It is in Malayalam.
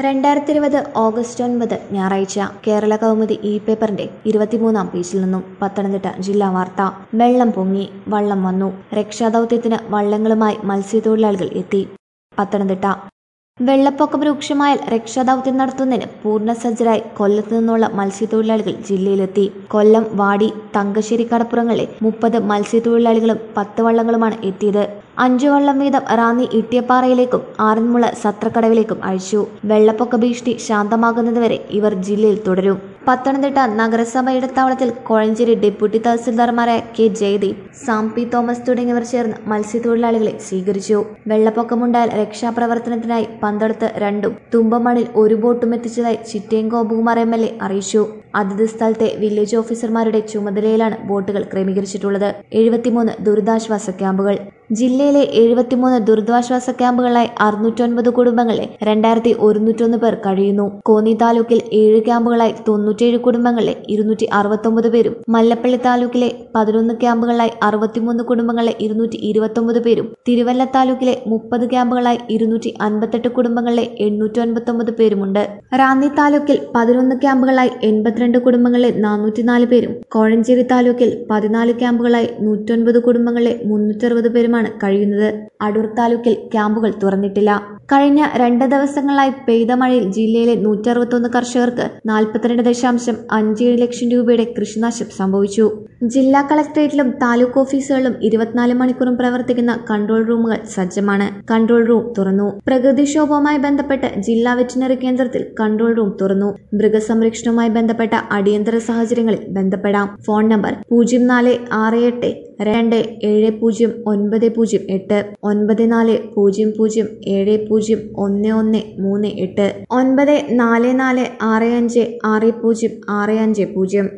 രണ്ടായിരത്തി ഇരുപത് ഓഗസ്റ്റ് ഒൻപത് ഞായറാഴ്ച കേരള കൗമുദി ഇ പേപ്പറിന്റെ ഇരുപത്തിമൂന്നാം പേജിൽ നിന്നും പത്തനംതിട്ട ജില്ലാ വാർത്ത വെള്ളം പൊങ്ങി വള്ളം വന്നു രക്ഷാദൌത്യത്തിന് വള്ളങ്ങളുമായി മത്സ്യത്തൊഴിലാളികൾ എത്തി പത്തനംതിട്ട വെള്ളപ്പൊക്കം രൂക്ഷമായാൽ രക്ഷാദൌത്യം നടത്തുന്നതിന് പൂർണ്ണസജ്ജരായി കൊല്ലത്തു നിന്നുള്ള മത്സ്യത്തൊഴിലാളികൾ ജില്ലയിലെത്തി കൊല്ലം വാടി തങ്കശ്ശേരി കടപ്പുറങ്ങളിലെ മുപ്പത് മത്സ്യത്തൊഴിലാളികളും പത്ത് വള്ളങ്ങളുമാണ് എത്തിയത് അഞ്ചു വള്ളം വീതം റാന്നി ഇട്ടിയപ്പാറയിലേക്കും ആറന്മുള സത്രക്കടവിലേക്കും അയച്ചു വെള്ളപ്പൊക്ക ഭീഷണി ശാന്തമാകുന്നതുവരെ ഇവർ ജില്ലയിൽ തുടരും പത്തനംതിട്ട നഗരസഭ ഇടത്താവളത്തിൽ കോഴഞ്ചേരി ഡെപ്യൂട്ടി തഹസിൽദാർമാരായ K Jayadeep Sam P Thomas തുടങ്ങിയവർ ചേർന്ന് മത്സ്യത്തൊഴിലാളികളെ സ്വീകരിച്ചു വെള്ളപ്പൊക്കമുണ്ടായാൽ രക്ഷാപ്രവർത്തനത്തിനായി പന്തളത്ത് രണ്ടും തുമ്പമണിൽ ഒരു ബോട്ടും എത്തിച്ചതായി Chittayam Gopakumar M L A അറിയിച്ചു അതത് സ്ഥലത്തെ വില്ലേജ് ഓഫീസർമാരുടെ ചുമതലയിലാണ് ബോട്ടുകൾ ക്രമീകരിച്ചിട്ടുള്ളത് എഴുപത്തിമൂന്ന് ദുരിതാശ്വാസ ക്യാമ്പുകൾ ജില്ലയിലെ എഴുപത്തിമൂന്ന് ദുരിതാശ്വാസ ക്യാമ്പുകളായി അറുന്നൂറ്റൊൻപത് കുടുംബങ്ങളെ രണ്ടായിരത്തി ഒരുന്നൂറ്റൊന്ന് പേർ കഴിയുന്നു കോന്നി താലൂക്കിൽ ഏഴ് ക്യാമ്പുകളായി തൊണ്ണൂറ്റേഴ് കുടുംബങ്ങളെ ഇരുന്നൂറ്റി അറുപത്തൊമ്പത് പേരും മല്ലപ്പള്ളി താലൂക്കിലെ പതിനൊന്ന് ക്യാമ്പുകളായി അറുപത്തിമൂന്ന് കുടുംബങ്ങളെ ഇരുന്നൂറ്റി ഇരുപത്തൊമ്പത് പേരും തിരുവല്ല താലൂക്കിലെ മുപ്പത് ക്യാമ്പുകളായി ഇരുന്നൂറ്റി അൻപത്തെട്ട് കുടുംബങ്ങളെ എണ്ണൂറ്റി ഒൻപത്തൊമ്പത് പേരുമുണ്ട് റാന്നി താലൂക്കിൽ പതിനൊന്ന് ക്യാമ്പുകളായി എൺപത്തിരണ്ട് കുടുംബങ്ങളെ നാനൂറ്റിനാല് പേരും കോഴഞ്ചേരി താലൂക്കിൽ പതിനാല് ക്യാമ്പുകളായി നൂറ്റൊൻപത് കുടുംബങ്ങളെ മുന്നൂറ്ററുപത് പേരുമാണ് കഴിയുന്നത് അടൂർ താലൂക്കിൽ ക്യാമ്പുകൾ തുറന്നിട്ടില്ല കഴിഞ്ഞ രണ്ട് ദിവസങ്ങളായി പെയ്ത മഴയിൽ ജില്ലയിലെ നൂറ്ററുപത്തൊന്ന് കർഷകർക്ക് നാൽപ്പത്തിരണ്ട് ദശാംശം അഞ്ച് ഏഴ് ലക്ഷം രൂപയുടെ കൃഷിനാശം സംഭവിച്ചു ജില്ലാ കളക്ടറേറ്റിലും താലൂക്ക് ഓഫീസുകളിലും ഇരുപത്തിനാല് മണിക്കൂറും പ്രവർത്തിക്കുന്ന കൺട്രോൾ റൂമുകൾ സജ്ജമാണ് കൺട്രോൾ റൂം തുറന്നു പ്രകൃതിക്ഷോഭവുമായി ബന്ധപ്പെട്ട് ജില്ലാ വെറ്റിനറി കേന്ദ്രത്തിൽ കൺട്രോൾ റൂം തുറന്നു മൃഗസംരക്ഷണവുമായി ബന്ധപ്പെട്ട അടിയന്തര സാഹചര്യങ്ങളിൽ ബന്ധപ്പെടാം ഫോൺ നമ്പർ പൂജ്യം നാല് ആറ് എട്ട് രണ്ട് ഏഴ് പൂജ്യം ഒൻപത് പൂജ്യം എട്ട് ഒൻപത് നാല് പൂജ്യം പൂജ്യം ഏഴ് പൂജ്യം ഒന്ന് ഒന്ന് മൂന്ന് എട്ട് ഒൻപത് നാല് നാല് ആറ് അഞ്ച് ആറ് പൂജ്യം ആറ് അഞ്ച് പൂജ്യം